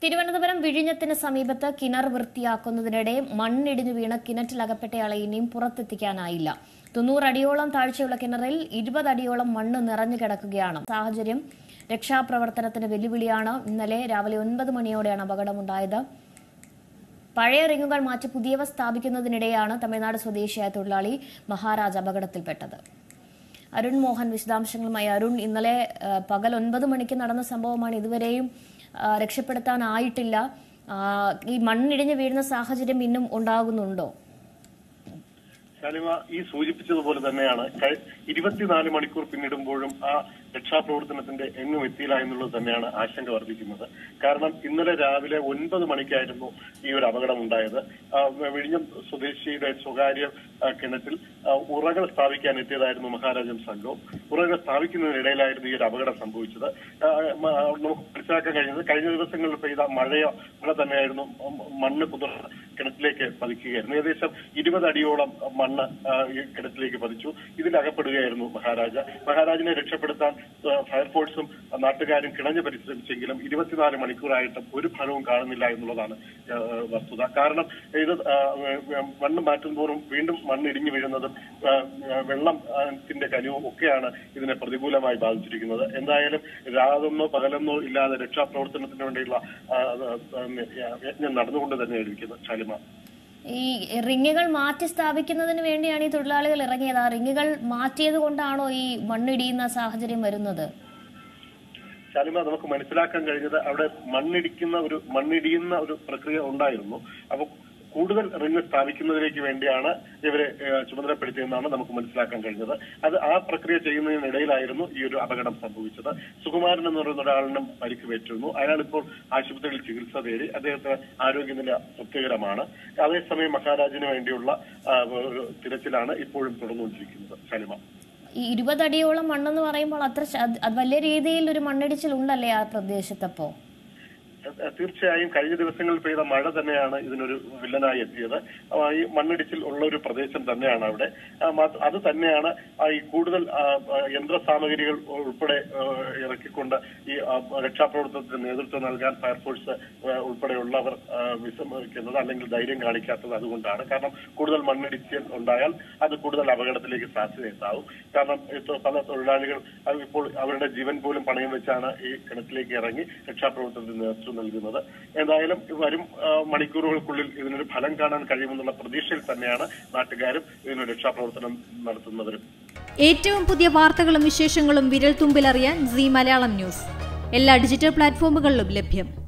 തിരുവനന്തപുരം വിഴിഞ്ഞത്തിന് സമീപത്ത് കിണർ വൃത്തിയാക്കുന്നതിനിടെ മണ്ണിടിഞ്ഞു വീണ് കിണറ്റിലകപ്പെട്ടയാളെ ഇനിയും പുറത്തെത്തിക്കാനായില്ല തൊണ്ണൂറടിയോളം താഴ്ചയുള്ള കിണറിൽ ഇരുപത് അടിയോളം മണ്ണ് നിറഞ്ഞു കിടക്കുകയാണ് സാഹചര്യം രക്ഷാപ്രവർത്തനത്തിന് വെല്ലുവിളിയാണ് ഇന്നലെ രാവിലെ ഒൻപത് മണിയോടെയാണ് അപകടമുണ്ടായത് പഴയ റിങ്ങുകൾ മാറ്റി പുതിയവ സ്ഥാപിക്കുന്നതിനിടെയാണ് തമിഴ്നാട് സ്വദേശിയായ തൊഴിലാളി മഹാരാജ് അപകടത്തിൽപ്പെട്ടത് അരുൺ മോഹൻ വിശദാംശങ്ങളുമായി അരുൺ ഇന്നലെ ആ, പകൽ ഒൻപത് മണിക്ക് നടന്ന സംഭവമാണ് ഇതുവരെയും ആ, രക്ഷപ്പെടുത്താനായിട്ടില്ല ആ, ഈ മണ്ണിടിഞ്ഞ് വീഴുന്ന സാഹചര്യം ഇന്നും ഉണ്ടാകുന്നുണ്ടോ ശാലിമ ഈ സൂചിപ്പിച്ചതുപോലെ തന്നെയാണ് കഴി- ഇരുപത്തിനാല് മണിക്കൂർ പിന്നിടുമ്പോഴും ആ രക്ഷാപ്രവർത്തനത്തിന്റെ എങ്ങും എത്തിയില്ല എന്നുള്ളത് തന്നെയാണ് ആശങ്ക വർദ്ധിക്കുന്നത് കാരണം ഇന്നലെ രാവിലെ ഒൻപത് മണിക്കായിരുന്നു ഈ ഒരു അപകടം ഉണ്ടായത് ആ, വിഴിഞ്ഞം സ്വദേശിയുടെ സ്വകാര്യ ആ, കിണറ്റിൽ ആ, ഉറകൾ സ്ഥാപിക്കാൻ എത്തിയതായിരുന്നു മഹാരാജൻ സംഘവും ഉറകൾ സ്ഥാപിക്കുന്നതിനിടയിലായിരുന്നു ഈ ഒരു അപകടം സംഭവിച്ചത് ആ, മ- നമുക്ക് മനസ്സിലാക്കാൻ കഴിഞ്ഞത് കഴിഞ്ഞ ദിവസങ്ങളിൽ പെയ്ത മഴയോ മഴ തന്നെയായിരുന്നു മണ്ണ് കുതിർന്ന് കിണറ്റിലേക്ക് പതിക്കുകയായിരുന്നു ഏകദേശം ഇരുപത് അടിയോളം മണ്ണ് ആ, ഈ കിണറ്റിലേക്ക് പതിച്ചു ഇതിലകപ്പെടുകയായിരുന്നു മഹാരാജ മഹാരാജിനെ രക്ഷപ്പെടുത്താൻ ആ, ഫയർഫോഴ്സും ആ, നാട്ടുകാരും കിണഞ്ഞു പരിശ്രമിച്ചെങ്കിലും ഇരുപത്തിനാല് മണിക്കൂറായിട്ടും ഒരു ഫലവും കാണുന്നില്ല എന്നുള്ളതാണ് ആ, വസ്തുത കാരണം ഇത് ആ, ആ, മണ്ണ് മാറ്റും തോറും വീണ്ടും മണ്ണ് ഇടിഞ്ഞു വീഴുന്നതും ആ, ആ, വെള്ളത്തിന്റെ കനിവും ഒക്കെയാണ് ഇതിനെ പ്രതികൂലമായി ബാധിച്ചിരിക്കുന്നത് എന്തായാലും രാതെന്നോ പകലെന്നോ ഇല്ലാതെ രക്ഷാപ്രവർത്തനത്തിന് വേണ്ടിയുള്ള ആ, ആ, ആ, യജ്ഞം നടന്നുകൊണ്ട് തന്നെ ഇരിക്കുന്നത് ശാലിമ ഈ റിങ്ങുകൾ മാറ്റി സ്ഥാപിക്കുന്നതിന് വേണ്ടിയാണ് ഈ തൊഴിലാളികൾ ഇറങ്ങിയത് ആ റിങ്ങുകൾ മാറ്റിയത് കൊണ്ടാണോ ഈ മണ്ണിടിയുന്ന സാഹചര്യം വരുന്നത് ശാലിമ നമുക്ക് മനസ്സിലാക്കാൻ കഴിഞ്ഞത് അവിടെ മണ്ണിടിക്കുന്ന ഒരു മണ്ണിടിയുന്ന ഒരു പ്രക്രിയ ഉണ്ടായിരുന്നു അപ്പൊ കൂടുതൽ റിങ് സ്ഥാപിക്കുന്നതിലേക്ക് വേണ്ടിയാണ് ഇവരെ ഏഹ്, ചുമതലപ്പെടുത്തിയെന്നാണ് നമുക്ക് മനസ്സിലാക്കാൻ കഴിഞ്ഞത് അത് ആ പ്രക്രിയ ചെയ്യുന്നതിനിടയിലായിരുന്നു ഈ ഒരു അപകടം സംഭവിച്ചത് സുകുമാരൻ എന്ന് പറയുന്ന ഒരാളിനും പരിക്ക് പറ്റുന്നു അയാൾ ഇപ്പോൾ ആശുപത്രിയിൽ ചികിത്സ തേടി അദ്ദേഹത്തിന് ആരോഗ്യനില തൃപ്തികരമാണ് അതേസമയം മഹാരാജിന് വേണ്ടിയുള്ള ആ, ഒരു തിരച്ചിലാണ് ഇപ്പോഴും തുടർന്നുകൊണ്ടിരിക്കുന്നത് ശാലിമ ഈ ഇരുപതടിയോളം മണ്ണെന്ന് പറയുമ്പോൾ അത്ര ശ- അത് അത് വലിയ രീതിയിൽ ഒരു മണ്ണിടിച്ചിൽ ഉണ്ടല്ലേ ആ പ്രദേശത്തപ്പോ ഏഹ് തീർച്ചയായും കഴിഞ്ഞ ദിവസങ്ങളിൽ പെയ്ത മഴ തന്നെയാണ് ഇതിനൊരു വില്ലനായി എത്തിയത് ആ, ഈ മണ്ണിടിച്ചിൽ ഉള്ള ഒരു പ്രദേശം തന്നെയാണ് അവിടെ ആ, മാത്ര- അത് തന്നെയാണ് ആ, ഈ കൂടുതൽ ആ, ആ, യന്ത്ര സാമഗ്രികൾ ഉൾപ്പെടെ ആ, ഇറക്കിക്കൊണ്ട് ഈ ആ, രക്ഷാപ്രവർത്തനത്തിന് നേതൃത്വം നൽകാൻ ഫയർഫോഴ്സ് ആ, ഉൾപ്പെടെയുള്ളവർ ആ, വിസമ്മതിക്കുന്നത് അല്ലെങ്കിൽ ധൈര്യം കാണിക്കാത്തത് അതുകൊണ്ടാണ് കാരണം കൂടുതൽ മണ്ണിടിച്ചിൽ ഉണ്ടായാൽ അത് കൂടുതൽ അപകടത്തിലേക്ക് സാധ്യതയുണ്ടാവും കാരണം ഇപ്പോൾ പല തൊഴിലാളികൾ അത് ഇപ്പോൾ അവരുടെ ജീവൻ പോലും പണയം വെച്ചാണ് ഈ കിണറ്റിലേക്ക് ഇറങ്ങി രക്ഷാപ്രവർത്തനത്തിന് നേതൃത്വം നൽകുന്നത് എന്തായാലും വരും ആ, മണിക്കൂറുകൾക്കുള്ളിൽ ഇതിനൊരു ഫലം കാണാൻ കഴിയുമെന്നുള്ള പ്രതീക്ഷയിൽ തന്നെയാണ് നാട്ടുകാരും ഇതിന് രക്ഷാപ്രവർത്തനം നടത്തുന്നവരും ഏറ്റവും പുതിയ വാർത്തകളും വിശേഷങ്ങളും വിരൽ തുമ്പിലറിയാൻ സി മലയാളം ന്യൂസ് എല്ലാ ഡിജിറ്റൽ പ്ലാറ്റ്ഫോമുകളിലും ലഭ്യം